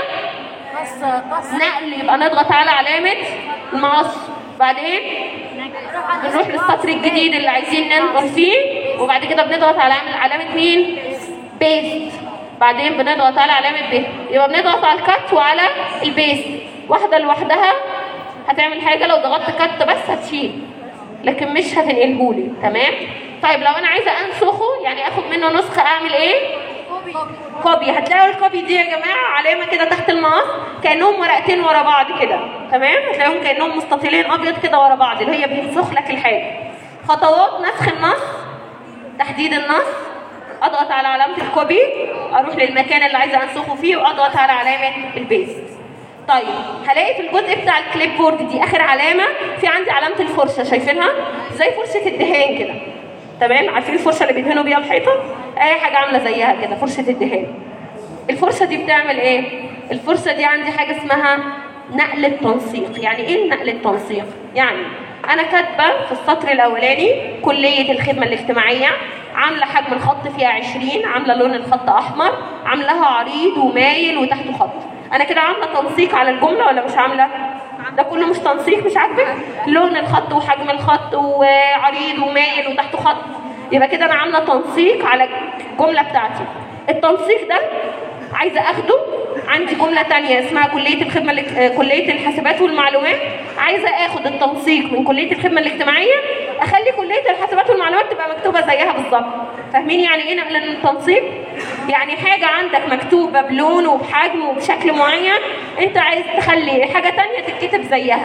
نقل يبقى نضغط على علامة المقص بعدين بنروح للسطر الجديد اللي عايزين ننقل فيه وبعد كده بنضغط على علامة علامة مين؟ بيست بعدين بنضغط على علامة بيست يبقى بنضغط على الكت وعلى البيست واحدة لوحدها هتعمل حاجة لو ضغطت كت بس هتشيل لكن مش هتنقلهولي تمام؟ طيب لو انا عايزة انسخه يعني اخد منه نسخة اعمل ايه؟ كوبي هتلاقوا الكوبي دي يا جماعه علامه كده تحت المقص كانهم ورقتين ورا بعض كده تمام هتلاقيهم كانهم مستطيلين ابيض كده ورا بعض اللي هي بتنسخ لك الحاجه خطوات نسخ النص تحديد النص اضغط على علامه الكوبي اروح للمكان اللي عايزه انسخه فيه واضغط على علامه البيست طيب هلاقي في الجزء بتاع الكليب بورد دي اخر علامه في عندي علامه الفرشه شايفينها زي فرشه الدهان كده تمام عارفين الفرشه اللي بيدهنوا بيها الحيطه اي حاجه عامله زيها كده فرشه الدهان الفرشه دي بتعمل ايه الفرشه دي عندي حاجه اسمها نقل التنسيق يعني ايه نقل التنسيق يعني انا كاتبه في السطر الاولاني كليه الخدمه الاجتماعيه عامله حجم الخط فيها 20 عامله لون الخط احمر عاملاها عريض ومايل وتحته خط انا كده عامله تنسيق على الجمله ولا مش عامله ده كله مش تنسيق مش عاجبك لون الخط وحجم الخط وعريض ومايل وتحته خط يبقى كده انا عامله تنسيق على الجمله بتاعتي التنسيق ده عايزه اخده عندي جمله تانية اسمها كليه الخدمه الاج- آه، كليه الحاسبات والمعلومات عايزه اخد التنسيق من كليه الخدمه الاجتماعيه اخلي كليه الحاسبات والمعلومات تبقى مكتوبه زيها بالظبط فاهمين يعني ايه نقل التنسيق يعني حاجه عندك مكتوبه بلون وبحجم وبشكل معين انت عايز تخلي حاجه تانية تتكتب زيها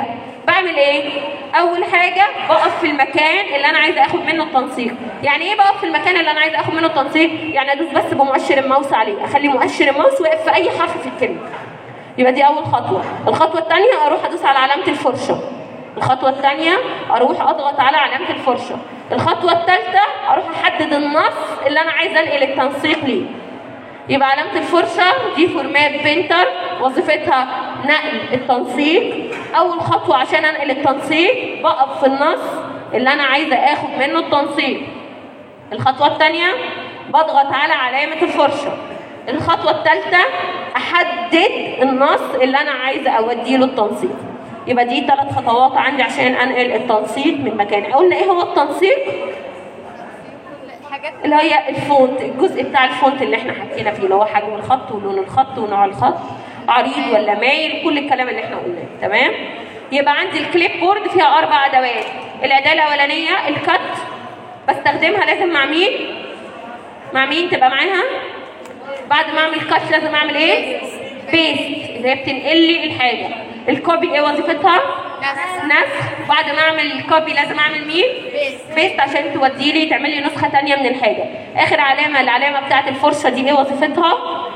بعمل ايه اول حاجه بقف في المكان اللي انا عايزه اخد منه التنسيق يعني ايه بقف في المكان اللي انا عايزه اخد منه التنسيق يعني ادوس بس بمؤشر الماوس عليه اخلي مؤشر الماوس واقف في اي حرف في الكلمه يبقى دي اول خطوه الخطوه الثانيه اروح ادوس على علامه الفرشه الخطوه الثانيه اروح اضغط على علامه الفرشه الخطوه الثالثه اروح احدد النص اللي انا عايزه انقل التنسيق ليه يبقى علامة الفرشة دي فورمات بينتر وظيفتها نقل التنسيق أول خطوة عشان أنقل التنسيق بقف في النص اللي أنا عايزة آخد منه التنسيق الخطوة الثانية بضغط على علامة الفرشة الخطوة الثالثة أحدد النص اللي أنا عايزة أوديه له التنسيق يبقى دي ثلاث خطوات عندي عشان أنقل التنسيق من مكان قلنا إيه هو التنسيق؟ الحاجات اللي هي الفونت الجزء بتاع الفونت اللي احنا حكينا فيه اللي هو حجم الخط ولون الخط ونوع الخط عريض ولا مايل كل الكلام اللي احنا قلناه تمام يبقى عندي الكليب بورد فيها اربع ادوات الاداه الاولانيه الكت بستخدمها لازم مع مين مع مين تبقى معاها بعد ما اعمل كات لازم اعمل ايه بيست اللي هي بتنقل لي الحاجه الكوبي ايه وظيفتها نفس نسخ بعد ما اعمل الكوبي لازم اعمل مين بيست. بيست عشان تودي لي تعمل لي نسخه ثانيه من الحاجه اخر علامه العلامه بتاعه الفرشه دي ايه وظيفتها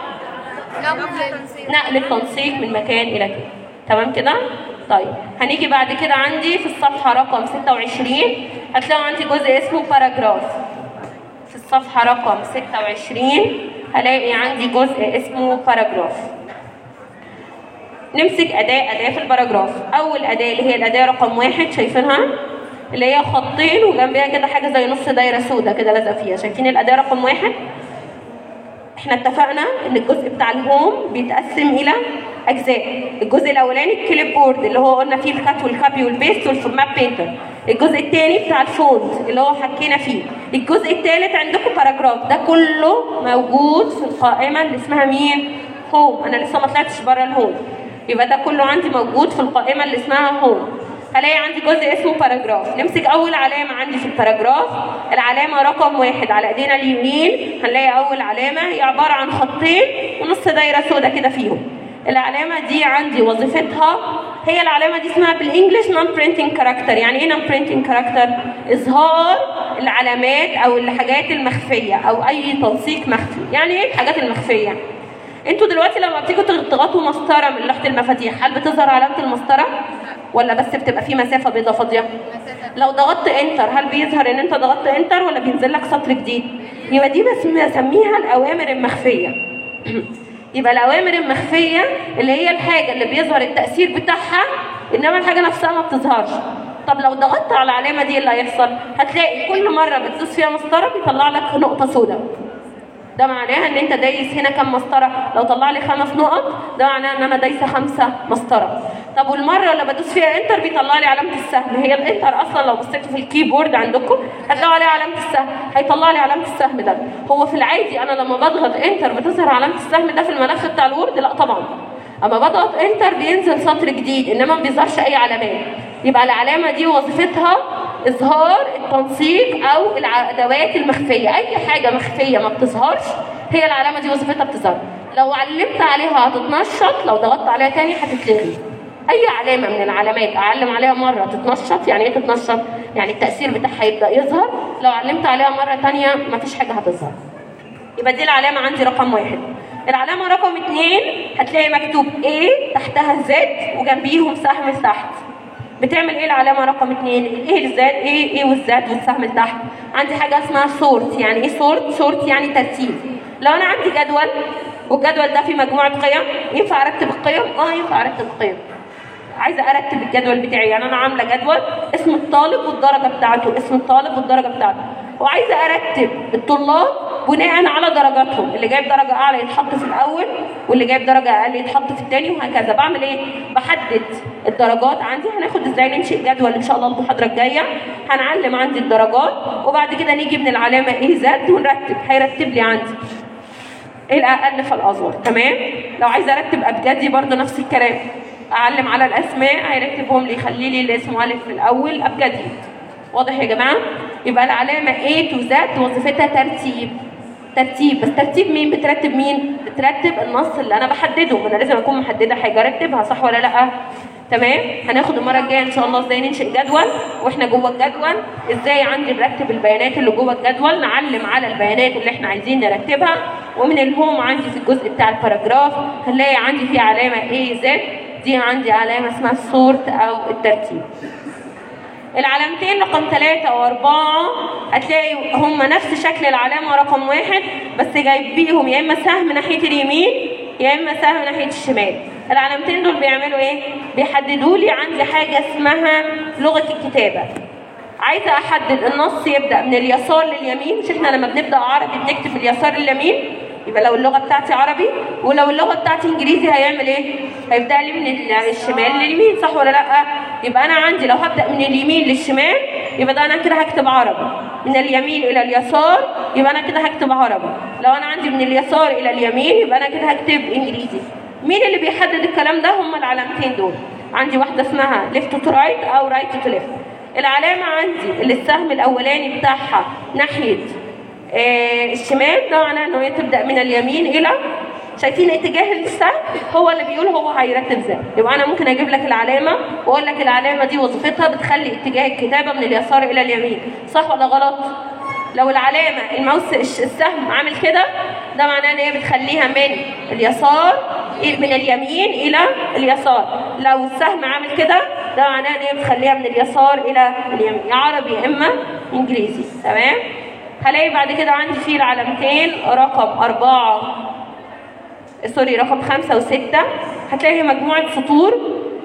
نقل نقل التنسيق من مكان الى مكان تمام كده طيب هنيجي بعد كده عندي في الصفحه رقم 26 هتلاقوا عندي جزء اسمه باراجراف في الصفحه رقم 26 هلاقي عندي جزء اسمه باراجراف نمسك أداة أداة في الباراجراف أول أداة اللي هي الأداة رقم واحد شايفينها اللي هي خطين وجنبها كده حاجة زي نص دايرة سودة كده لازقة فيها شايفين الأداة رقم واحد احنا اتفقنا ان الجزء بتاع الهوم بيتقسم الى اجزاء الجزء الاولاني الكليب بورد اللي هو قلنا فيه الكات والكابي والبيست والفورمات بينتر الجزء الثاني بتاع الفونت اللي هو حكينا فيه الجزء الثالث عندكم باراجراف ده كله موجود في القائمه اللي اسمها مين هوم انا لسه ما طلعتش بره الهوم يبقى ده كله عندي موجود في القائمه اللي اسمها هوم هلاقي عندي جزء اسمه باراجراف نمسك اول علامه عندي في الباراجراف العلامه رقم واحد على ايدينا اليمين هنلاقي اول علامه هي عباره عن خطين ونص دايره سودة كده فيهم العلامه دي عندي وظيفتها هي العلامه دي اسمها بالانجلش نون برينتنج كاركتر يعني ايه نون برينتنج كاركتر اظهار العلامات او الحاجات المخفيه او اي تنسيق مخفي يعني ايه الحاجات المخفيه انتوا دلوقتي لما بتيجوا تضغطوا مسطره من لوحه المفاتيح هل بتظهر علامه المسطره ولا بس بتبقى في مسافه بيضاء فاضيه مسافة لو ضغطت انتر هل بيظهر ان انت ضغطت انتر ولا بينزل لك سطر جديد يبقى دي بس بسميها الاوامر المخفيه يبقى الاوامر المخفيه اللي هي الحاجه اللي بيظهر التاثير بتاعها انما الحاجه نفسها ما بتظهرش طب لو ضغطت على العلامه دي إيه اللي هيحصل هتلاقي كل مره بتدوس فيها مسطره بيطلع لك نقطه سوداء ده معناها ان انت دايس هنا كام مسطره لو طلع لي خمس نقط ده معناه ان انا دايسه خمسه مسطره طب والمره اللي بدوس فيها انتر بيطلع لي علامه السهم هي الانتر اصلا لو بصيتوا في الكيبورد عندكم هتلاقوا عليها علامه السهم هيطلع لي علامه السهم ده هو في العادي انا لما بضغط انتر بتظهر علامه السهم ده في الملف بتاع الوورد لا طبعا اما بضغط انتر بينزل سطر جديد انما ما بيظهرش اي علامات يبقى العلامه دي وظيفتها اظهار التنسيق او الادوات المخفيه اي حاجه مخفيه ما بتظهرش هي العلامه دي وظيفتها بتظهر لو علمت عليها هتتنشط لو ضغطت عليها تاني هتتلغي اي علامه من العلامات اعلم عليها مره تتنشط يعني ايه تتنشط يعني التاثير بتاعها يبدا يظهر لو علمت عليها مره تانية مفيش حاجه هتظهر يبقى دي العلامة عندي رقم واحد العلامة رقم اتنين هتلاقي مكتوب A تحتها Z وجنبيهم سهم لتحت بتعمل ايه العلامة رقم اتنين الايه الزاد ايه ايه والزاد والسهم لتحت عندي حاجة اسمها سورت يعني ايه سورت سورت يعني ترتيب لو انا عندي جدول والجدول ده فيه مجموعة قيم ينفع ارتب القيم اه ينفع ارتب القيم عايزه ارتب الجدول بتاعي يعني انا عامله جدول اسم الطالب والدرجه بتاعته اسم الطالب والدرجه بتاعته وعايزه ارتب الطلاب بناء على درجاتهم اللي جايب درجه اعلى يتحط في الاول واللي جايب درجه اقل يتحط في الثاني وهكذا بعمل ايه بحدد الدرجات عندي هناخد ازاي ننشئ جدول ان شاء الله المحاضره الجايه هنعلم عندي الدرجات وبعد كده نيجي من العلامه ايه زد ونرتب هيرتب لي عندي الاقل فالاصغر تمام لو عايزه ارتب ابجدي برضه نفس الكلام اعلم على الاسماء هيرتبهم لي يخلي لي اللي اسمه الف في الاول ابجدي واضح يا جماعه يبقى العلامه A to Z وظيفتها ترتيب ترتيب بس ترتيب مين بترتب مين بترتب النص اللي انا بحدده ما انا لازم اكون محدده حاجه ارتبها صح ولا لا تمام هناخد المره الجايه ان شاء الله ازاي ننشئ جدول واحنا جوه الجدول ازاي عندي نرتب البيانات اللي جوه الجدول نعلم على البيانات اللي احنا عايزين نرتبها ومن الهوم عندي في الجزء بتاع الباراجراف هنلاقي عندي فيه علامه اي زد دي عندي علامه اسمها السورت او الترتيب العلامتين رقم ثلاثة وأربعة هتلاقي هم نفس شكل العلامة رقم واحد بس جايبيهم يا إما سهم ناحية اليمين يا إما سهم ناحية الشمال العلامتين دول بيعملوا إيه؟ بيحددوا لي عندي حاجة اسمها لغة الكتابة عايزة أحدد النص يبدأ من اليسار لليمين مش إحنا لما بنبدأ عربي بنكتب من اليسار لليمين يبقى لو اللغة بتاعتي عربي ولو اللغة بتاعتي إنجليزي هيعمل إيه؟ هيبدأ لي من الشمال لليمين صح ولا لأ؟ يبقى أنا عندي لو هبدأ من اليمين للشمال يبقى ده أنا كده هكتب عربي من اليمين إلى اليسار يبقى أنا كده هكتب عربي لو أنا عندي من اليسار إلى اليمين يبقى أنا كده هكتب إنجليزي مين اللي بيحدد الكلام ده؟ هم العلامتين دول عندي واحدة اسمها ليفت تو رايت أو رايت تو ليفت العلامة عندي اللي السهم الأولاني بتاعها ناحية آه الشمال ده معناه ان هي تبدا من اليمين الى شايفين اتجاه السهم هو اللي بيقول هو هيرتب ازاي يبقى انا ممكن اجيب لك العلامه واقول لك العلامه دي وظيفتها بتخلي اتجاه الكتابه من اليسار الى اليمين صح ولا غلط لو العلامه الماوس السهم عامل كده ده معناه ان هي بتخليها من اليسار من اليمين الى اليسار لو السهم عامل كده ده معناه ان هي بتخليها من اليسار الى اليمين يا عربي يا اما انجليزي تمام هلاقي بعد كده عندي فيه العلامتين رقم أربعة سوري رقم خمسة وستة هتلاقي مجموعة سطور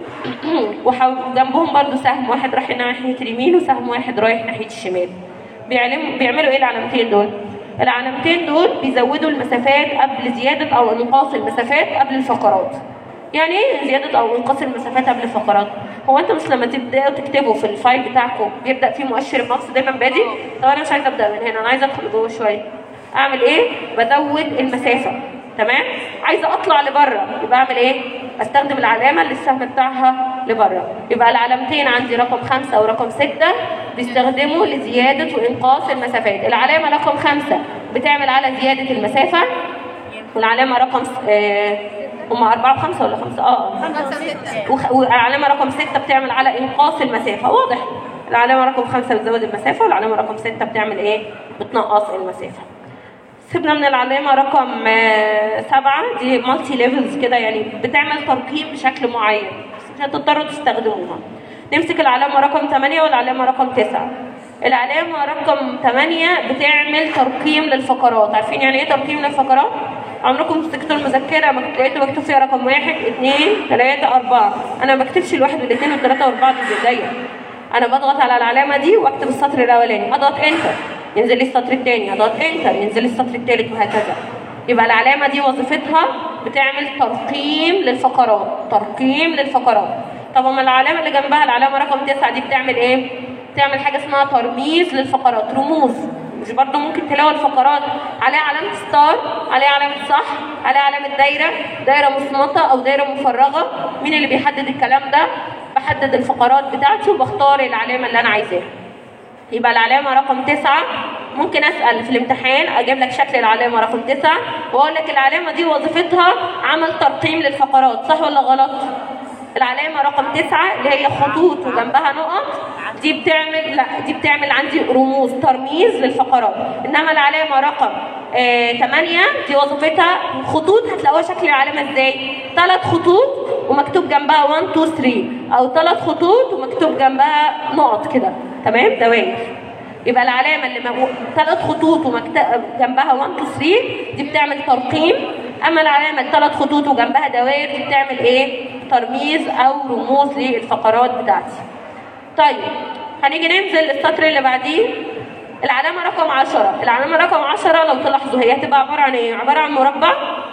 وجنبهم برضو سهم واحد رايح ناحية اليمين وسهم واحد رايح ناحية الشمال بيعلم بيعملوا ايه العلامتين دول؟ العلامتين دول بيزودوا المسافات قبل زيادة أو انقاص المسافات قبل الفقرات يعني ايه زيادة أو انقاص المسافات قبل الفقرات؟ هو انت مش لما تبداوا تكتبوا في الفايل بتاعكم بيبدا فيه مؤشر الماوس دايما بادي طب انا مش عايزه ابدا من هنا انا عايزه ادخل جوه شويه اعمل ايه بزود المسافه تمام عايزه اطلع لبره يبقى اعمل ايه استخدم العلامه اللي السهم بتاعها لبره يبقى العلامتين عندي رقم خمسة ورقم ستة بيستخدموا لزياده وانقاص المسافات العلامه رقم خمسة بتعمل على زياده المسافه والعلامه رقم آه هم أربعة وخمسة ولا خمسة؟ اه وخ... والعلامة رقم ستة بتعمل على إنقاص المسافة واضح العلامة رقم خمسة بتزود المسافة والعلامة رقم ستة بتعمل إيه؟ بتنقص المسافة سيبنا من العلامة رقم آه سبعة دي مالتي ليفلز كده يعني بتعمل ترقيم بشكل معين مش هتضطروا تستخدموها نمسك العلامة رقم 8 والعلامة رقم 9 العلامة رقم 8 بتعمل ترقيم للفقرات عارفين يعني ايه ترقيم للفقرات؟ عمركم مسكتوا المذكرة لقيتوا مكتوب فيها رقم واحد اثنين ثلاثة أربعة أنا ما بكتبش الواحد والاثنين والثلاثة وأربعة دي بإيديا أنا بضغط على العلامة دي وأكتب السطر الأولاني أضغط إنتر ينزل لي السطر الثاني أضغط إنتر ينزل لي السطر الثالث وهكذا يبقى العلامة دي وظيفتها بتعمل ترقيم للفقرات ترقيم للفقرات طب أما العلامة اللي جنبها العلامة رقم تسعة دي بتعمل إيه؟ بتعمل حاجة اسمها ترميز للفقرات رموز مش برضه ممكن تلاقوا الفقرات عليها علامة ستار عليها علامة صح عليها علامة دايرة دايرة مصمتة أو دايرة مفرغة مين اللي بيحدد الكلام ده؟ بحدد الفقرات بتاعتي وبختار العلامة اللي أنا عايزاها يبقى العلامة رقم تسعة ممكن أسأل في الامتحان أجيب لك شكل العلامة رقم تسعة وأقول لك العلامة دي وظيفتها عمل ترقيم للفقرات صح ولا غلط؟ العلامة رقم تسعة اللي هي خطوط وجنبها نقط دي بتعمل لا دي بتعمل عندي رموز ترميز للفقرات انما العلامة رقم آه 8 دي وظيفتها خطوط هتلاقوها شكل العلامة ازاي؟ ثلاث خطوط ومكتوب جنبها 1 2 3 او ثلاث خطوط ومكتوب جنبها نقط كده تمام دوائر يبقى العلامة اللي مو... ثلاث خطوط ومكتوب جنبها 1 2 3 دي بتعمل ترقيم اما العلامة الثلاث خطوط وجنبها دوائر دي بتعمل ايه؟ ترميز او رموز للفقرات بتاعتي طيب هنيجي ننزل السطر اللي بعديه العلامة رقم 10 العلامة رقم 10 لو تلاحظوا هي هتبقى عبارة عن ايه؟ عبارة عن مربع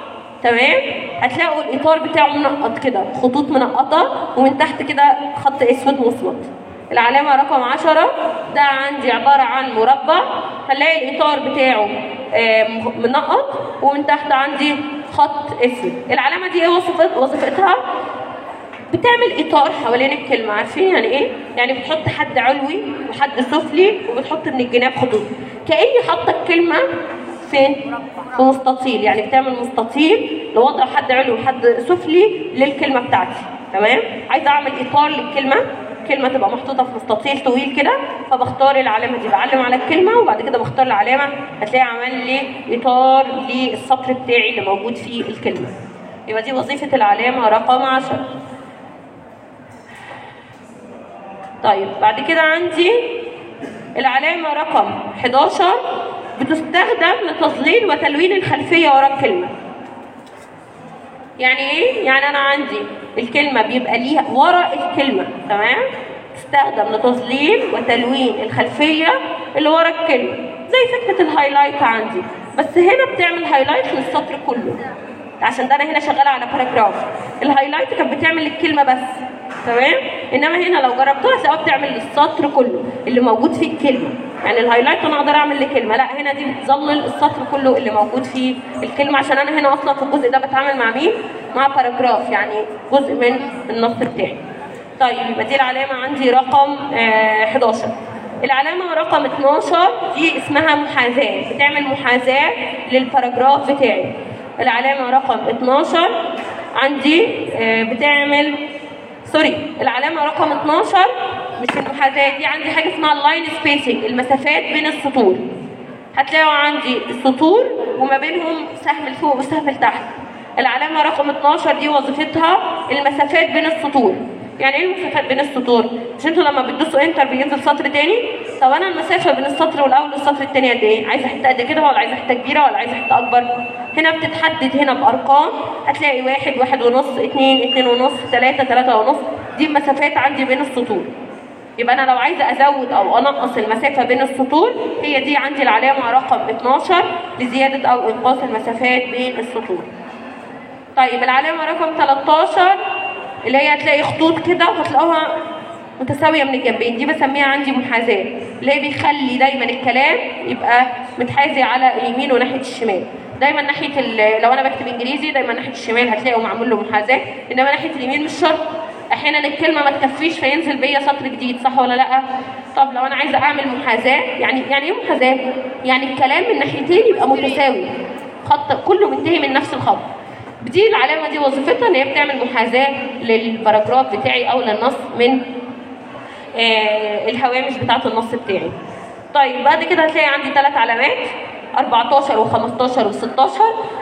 تمام هتلاقوا الاطار بتاعه منقط كده خطوط منقطة ومن تحت كده خط اسود مصمت العلامة رقم 10 ده عندي عبارة عن مربع هنلاقي الإطار بتاعه منقط ومن تحت عندي خط اسود العلامة دي ايه وظيفت وظيفتها بتعمل اطار حوالين الكلمه عارفين يعني ايه يعني بتحط حد علوي وحد سفلي وبتحط من الجناب خطوط كاني حاطه الكلمه فين في مستطيل يعني بتعمل مستطيل لوضع حد علوي وحد سفلي للكلمه بتاعتي تمام عايزه اعمل اطار للكلمه كلمه تبقى محطوطه في مستطيل طويل كده فبختار العلامه دي بعلم على الكلمه وبعد كده بختار العلامه هتلاقي عمل لي اطار للسطر بتاعي اللي موجود فيه الكلمه يبقى دي وظيفه العلامه رقم 10 طيب بعد كده عندي العلامة رقم 11 بتستخدم لتظليل وتلوين الخلفية ورا الكلمة يعني ايه؟ يعني انا عندي الكلمة بيبقى ليها ورا الكلمة تمام؟ تستخدم لتظليل وتلوين الخلفية اللي ورا الكلمة زي فكرة الهايلايت عندي بس هنا بتعمل هايلايت للسطر كله عشان ده انا هنا شغاله على باراجراف الهايلايت كانت بتعمل الكلمه بس تمام انما هنا لو جربتوها هتلاقيها بتعمل للسطر كله اللي موجود فيه الكلمه يعني الهايلايت انا اقدر اعمل لكلمه لا هنا دي بتظلل السطر كله اللي موجود فيه الكلمه عشان انا هنا اصلا في الجزء ده بتعامل مع مين مع باراجراف يعني جزء من النص بتاعي طيب يبقى دي العلامه عندي رقم آه 11 العلامة رقم 12 دي اسمها محاذاة بتعمل محاذاة للباراجراف بتاعي العلامة رقم 12 عندي آه، بتعمل سوري العلامة رقم 12 مش المحاذاة دي عندي حاجة اسمها اللاين سبيسنج المسافات بين السطور هتلاقوا عندي السطور وما بينهم سهم لفوق وسهم لتحت العلامة رقم 12 دي وظيفتها المسافات بين السطور يعني ايه المسافات بين السطور؟ مش انتوا لما بتدوسوا انتر بينزل سطر تاني؟ طب انا المسافة بين السطر والاول والسطر التاني قد ايه؟ عايزة حتة قد كده ولا عايزة حتة كبيرة ولا عايزة حتة أكبر؟ هنا بتتحدد هنا بأرقام هتلاقي واحد واحد ونص اتنين اتنين ونص تلاتة تلاتة ونص دي المسافات عندي بين السطور يبقى انا لو عايزه ازود او انقص المسافه بين السطور هي دي عندي العلامه رقم 12 لزياده او انقاص المسافات بين السطور طيب العلامه رقم 13 اللي هي هتلاقي خطوط كده وهتلاقوها متساويه من الجنبين دي بسميها عندي محاذاه اللي هي بيخلي دايما الكلام يبقى متحاذي على اليمين وناحيه الشمال دايما ناحيه ال- لو انا بكتب انجليزي دايما ناحيه الشمال هتلاقوا معمول له محاذاه انما ناحيه اليمين مش شرط احيانا الكلمه ما تكفيش فينزل بيا سطر جديد صح ولا لا طب لو انا عايزه اعمل محاذاه يعني يعني ايه محاذاه يعني الكلام من ناحيتين يبقى متساوي خط كله منتهي من نفس الخط دي العلامه دي وظيفتها ان هي بتعمل محاذاه للباراجراف بتاعي او للنص من آه، الهوامش بتاعه النص بتاعي طيب بعد كده هتلاقي عندي ثلاث علامات 14 و15 و16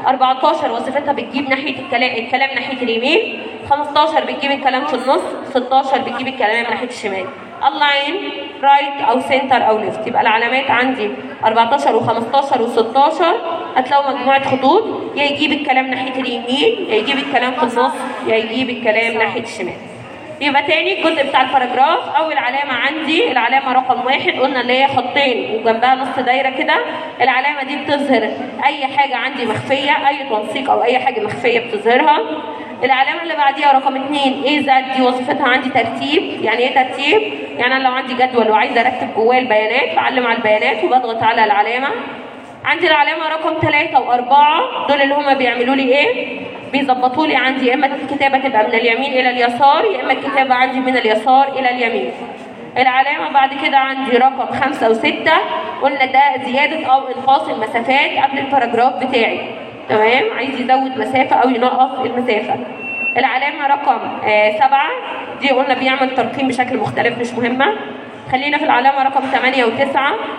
14 وظيفتها بتجيب ناحيه الكلام الكلام ناحيه اليمين 15 بتجيب الكلام في النص 16 بتجيب الكلام ناحيه الشمال اللاين رايت او سنتر او ليفت يبقى العلامات عندي 14 و15 و16 هتلاقوا مجموعه خطوط يا يجيب الكلام ناحيه اليمين يا يجيب الكلام في النص يا يجيب الكلام ناحيه الشمال يبقى تاني الجزء بتاع الباراجراف اول علامه عندي العلامه رقم واحد قلنا اللي هي خطين وجنبها نص دايره كده العلامه دي بتظهر اي حاجه عندي مخفيه اي تنسيق او اي حاجه مخفيه بتظهرها العلامه اللي بعديها رقم اتنين ايه زاد دي وظيفتها عندي ترتيب يعني ايه ترتيب يعني انا لو عندي جدول وعايزه ارتب جواه البيانات بعلم على البيانات وبضغط على العلامه عندي العلامة رقم ثلاثة وأربعة دول اللي هما بيعملوا لي إيه؟ بيظبطوا لي عندي يا إما الكتابة تبقى من اليمين إلى اليسار يا إما الكتابة عندي من اليسار إلى اليمين. العلامة بعد كده عندي رقم خمسة وستة قلنا ده زيادة أو إنقاص المسافات قبل الباراجراف بتاعي. تمام؟ عايز يزود مسافة أو ينقص المسافة. العلامة رقم آه سبعة دي قلنا بيعمل ترقيم بشكل مختلف مش مهمة. خلينا في العلامة رقم 8 و9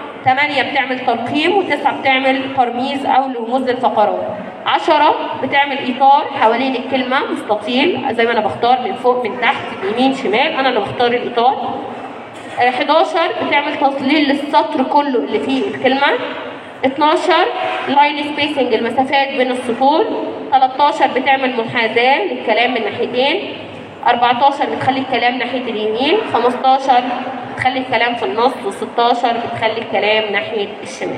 8 بتعمل ترقيم و9 بتعمل ترميز أو رموز للفقرات 10 بتعمل إطار حوالين الكلمة مستطيل زي ما أنا بختار من فوق من تحت يمين شمال أنا اللي بختار الإطار آه، 11 بتعمل تظليل للسطر كله اللي فيه الكلمة 12 لاين سبيسنج المسافات بين السطور 13 بتعمل محاذاة للكلام من ناحيتين 14 بتخلي الكلام ناحية اليمين 15 بتخلي الكلام في النص و16 بتخلي الكلام ناحية الشمال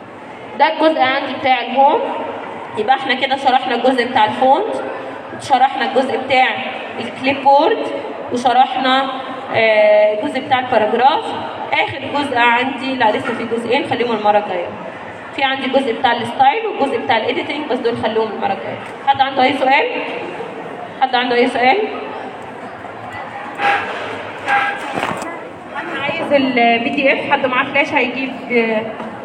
ده الجزء عندي بتاع الهوم يبقى احنا كده شرحنا الجزء بتاع الفونت شرحنا الجزء بتاع الكليب بورد وشرحنا آه، الجزء بتاع الباراجراف اخر جزء عندي لا لسه في جزئين خليهم المره الجايه في عندي الجزء بتاع الستايل والجزء بتاع الايديتنج بس دول خليهم المره الجايه حد عنده اي سؤال حد عنده اي سؤال انا عايز البي دي اف حد معاه فلاش هيجيب آه،